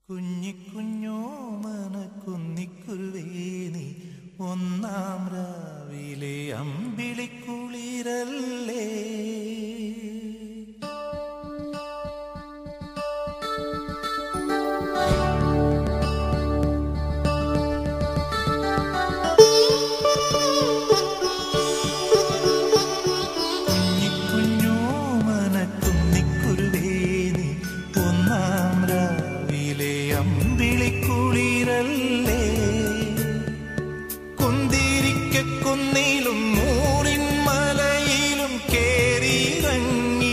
കുഞ്ഞിക്കുഞ്ഞോ മനക്കുന്നിക്കുരുവേ നീ ഒന്നാം രാവിലെ അമ്പിളിക്കുളിരല്ലേ കുഞ്ഞിക്കുഞ്ഞോ മനക്കുന്നിക്കുരുവേ നീ ഒന്നാം രാവിലെ അമ്പിളിക്കുളിരല്ലേ കുന്തിരിക്കുന്നിലും മൂറിൻ മലയിലും കേറിയിറങ്ങി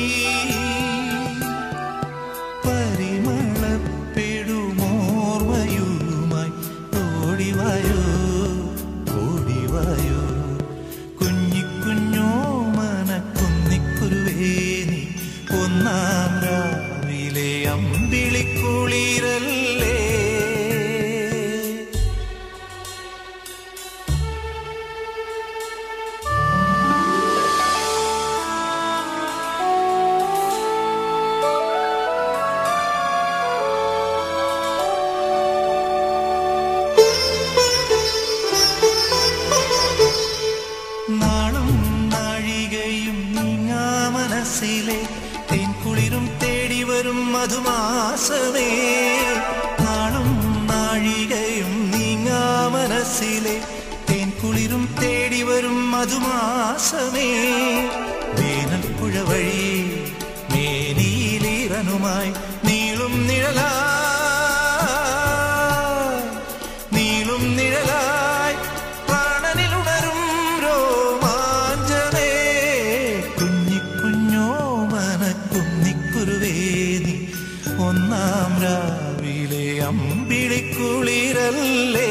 പരിമളപ്പെടുമോർമയുമായി ഓടിവായോ ഓടിവായോ കുഞ്ഞിക്കുഞ്ഞോ മനക്കുന്നിക്കുരുവേ നീ ഒന്നാം രാവിലെ അമ്പിളിക്കുളിരല്ലേ നാളും നാഴികയും നീങ്ങാ മനസ്സിലെ തേൻകുളിരും തേടി വരും മധുമാസമേ നാളും നാഴികയും നീങ്ങാ മനസ്സിലെ തേൻകുളിരും തേടി വരും മധുമാസമേ വേനൽപ്പുഴ വഴി മേനിയിലീറനുമായി നീളും നിഴലാ നീളും നിഴലായി പ്രാണനിലുണരും രോമാഞ്ചമേ കുഞ്ഞിക്കുഞ്ഞോ മനക്കുന്നിക്കുരുവേ നീ ഒന്നാം രാവിലെ അമ്പിളിക്കുളിരല്ലേ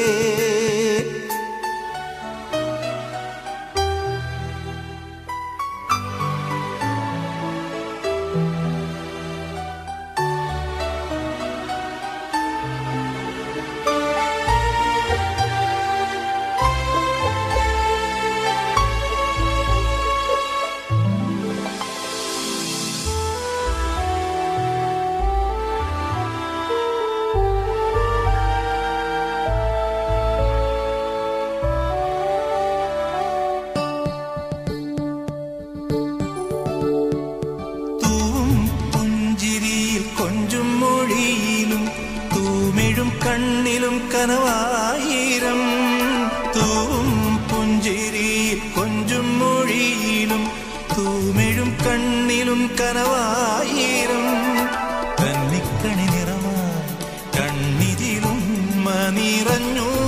തൂവും പുഞ്ചിരിയിൽ കൊഞ്ചും മൊഴിയിലും തൂമിഴും കണ്ണിലും കനവായിരം തൂവും പുഞ്ചിരിയിൽ കൊഞ്ചും മൊഴിയിലും തൂമിഴും കണ്ണിലും കനവായിരം കന്നിക്കണി നിറമായി കണ്ണിതിലും നിറഞ്ഞു